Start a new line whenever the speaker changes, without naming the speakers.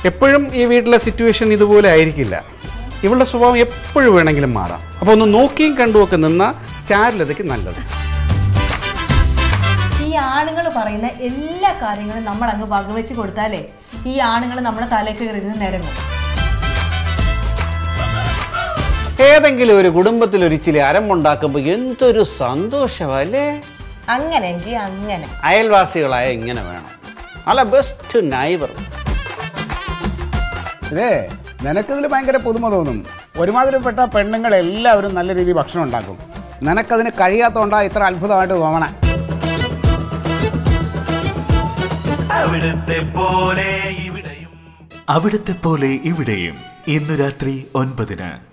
എപ്പോഴും ഈ വീട്ടിലെ സിറ്റുവേഷൻ ഇതുപോലെ ആയിരിക്കില്ല ഇവളുടെ സ്വഭാവം എപ്പോഴും വേണമെങ്കിലും മാറാം അപ്പോൾ ഒന്ന് നോക്കിയും കണ്ടുമൊക്കെ നിന്ന ചാരുലതയ്ക്ക് നല്ലത്
ഈ ആണുങ്ങൾ പറയുന്ന എല്ലാ കാര്യങ്ങളും നമ്മൾ അങ്ങ് വകവെച്ച് കൊടുത്താലേ ഈ ആണുങ്ങൾ നമ്മുടെ തലയ്ക്ക് കയറി നിരങ്ങും
ഏതെങ്കിലും ഒരു കുടുംബത്തിൽ ഒരു ഇച്ചിരി അരമുണ്ടാക്കുമ്പോൾ എന്തൊരു സന്തോഷമല്ലേ
അങ്ങനെയെങ്കിൽ അങ്ങനെ
അയൽവാസികളായ ഇങ്ങനെ വേണം അല്ല ബെസ്റ്റ് നൈബർ
ഇതേ നിനക്കിതിൽ ഭയങ്കര പുതുമ തോന്നും ഒരുമാതിരിപ്പെട്ട പെണ്ണുങ്ങൾ എല്ലാവരും നല്ല രീതിയിൽ ഭക്ഷണം ഉണ്ടാക്കും നിനക്കതിന് കഴിയാത്തതുകൊണ്ടാ ഇത്ര അത്ഭുതമായിട്ട് തോന്നണേ
അവിടുത്തെ പോലെ ഇവിടെയും
അവിടുത്തെ പോലെ ഇവിടെയും ഇന്നു രാത്രി ഒൻപതിന്